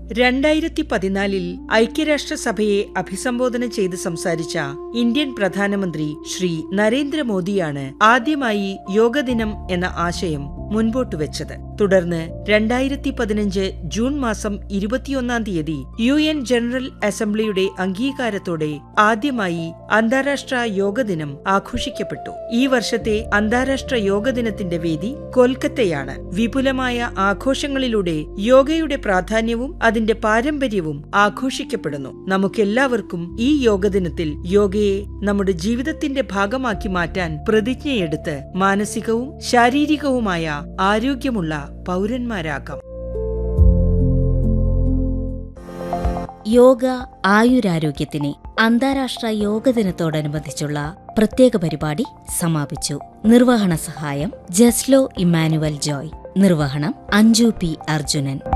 രണ്ടായിരത്തി പതിനാലിൽ ഐക്യരാഷ്ട്രസഭയെ അഭിസംബോധന ചെയ്ത് സംസാരിച്ച ഇന്ത്യൻ പ്രധാനമന്ത്രി ശ്രീ നരേന്ദ്രമോദിയാണ് ആദ്യമായി യോഗദിനം എന്ന ആശയം മുൻപോട്ട് വെച്ചത് തുടർന്ന് രണ്ടായിരത്തി പതിനഞ്ച് ജൂൺ മാസം ഇരുപത്തിയൊന്നാം തീയതി യു എൻ ജനറൽ അസംബ്ലിയുടെ അംഗീകാരത്തോടെ ആദ്യമായി അന്താരാഷ്ട്ര യോഗദിനം ആഘോഷിക്കപ്പെട്ടു ഈ വർഷത്തെ അന്താരാഷ്ട്ര യോഗദിനത്തിന്റെ വേദി കൊൽക്കത്തയാണ് വിപുലമായ ആഘോഷങ്ങളിലൂടെ യോഗയുടെ പ്രാധാന്യവും അതിന്റെ പാരമ്പര്യവും ആഘോഷിക്കപ്പെടുന്നു നമുക്കെല്ലാവർക്കും ഈ യോഗദിനത്തിൽ യോഗയെ നമ്മുടെ ജീവിതത്തിന്റെ ഭാഗമാക്കി മാറ്റാൻ പ്രതിജ്ഞയെടുത്ത് മാനസികവും ശാരീരികവുമായ ആരോഗ്യമുള്ള പൗരന്മാരാകാം യോഗ ആയുരാരോഗ്യത്തിന് അന്താരാഷ്ട്ര യോഗ ദിനത്തോടനുബന്ധിച്ചുള്ള പ്രത്യേക പരിപാടി സമാപിച്ചു നിർവഹണ സഹായം ജസ്ലോ ഇമ്മാനുവൽ ജോയ് നിർവഹണം അഞ്ജു പി അർജുനൻ